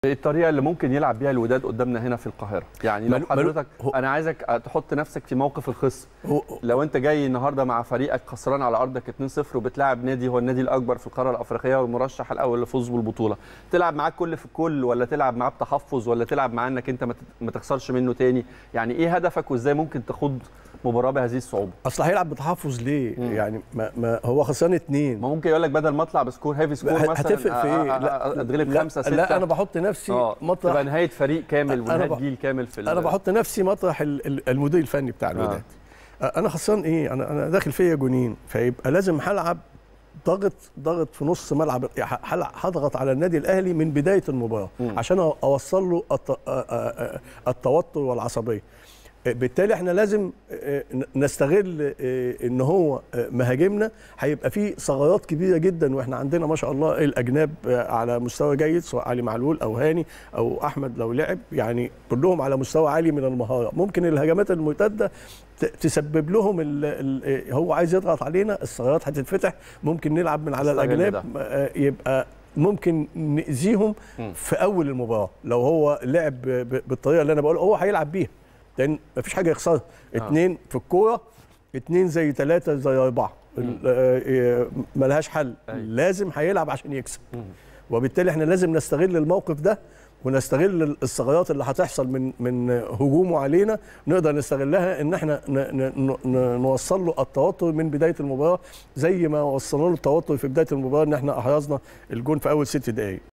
الطريقه اللي ممكن يلعب بيها الوداد قدامنا هنا في القاهره يعني لو ملو- ملو- حضرتك هو- انا عايزك تحط نفسك في موقف الخصم هو لو انت جاي النهارده مع فريقك خسران على ارضك 2-0 وبتلاعب نادي هو النادي الاكبر في القاره الافريقيه والمرشح الاول للفوز بالبطوله تلعب معاه كل في الكل ولا تلعب معاه بتحفظ ولا تلعب معاه انك انت ما تت- ما تخسرش منه تاني يعني ايه هدفك وازاي ممكن تخوض مباراه بهذه الصعوبه اصل هيلعب بتحفظ ليه؟ مم. يعني ما, ما هو خسران اتنين ما ممكن يقول لك بدل ما اطلع بسكور هيفي سكور مثلا هتفرق في ايه؟ لا اتغلب لا, 5 6 لا انا بحط نفسي اه مطرح تبقى نهايه فريق كامل أنا ونهايه بح- جيل كامل في ال- انا بحط نفسي مطرح ال- ال- المدير الفني بتاع الوداد آه. انا خسران ايه انا انا داخل فيا جونين فيبقى لازم هلعب ضغط ضغط في نص ملعب يعني هلع- هضغط على النادي الاهلي من بدايه المباراه مم. عشان أ- اوصل له الت- آه، آه، آه، التوتر والعصبيه آه، بالتالي احنا لازم آه، ن- نستغل آه، ان هو آه، مهاجمنا هيبقى فيه ثغرات كبيره جدا واحنا عندنا ما شاء الله الاجناب آه، على مستوى جيد سواء علي معلول او هاني او احمد لو لعب يعني كلهم على مستوى عالي من المهاره ممكن الهجمات المرتده ت- تسبب لهم ال ال هو عايز يضغط علينا الثغرات هتتفتح ممكن نلعب من على استغل الاجناب ده. آه، يبقى ممكن نأذيهم مم. في اول المباراه لو هو لعب ب- ب- بالطريقه اللي انا بقول هو هيلعب بيها لان مفيش حاجه يخسرها اتنين في الكوره اتنين زي ثلاثه زي اربعه ال- آه، آه، ملهاش حل أيوة. لازم هيلعب عشان يكسب مم. وبالتالي احنا لازم نستغل الموقف ده ونستغل الثغرات اللي هتحصل من من هجومه علينا نقدر نستغلها ان احنا ن ن ن نوصل له التوتر من بدايه المباراه زي ما وصلنا له التوتر في بدايه المباراه ان احنا احرزنا الجون في اول ست دقائق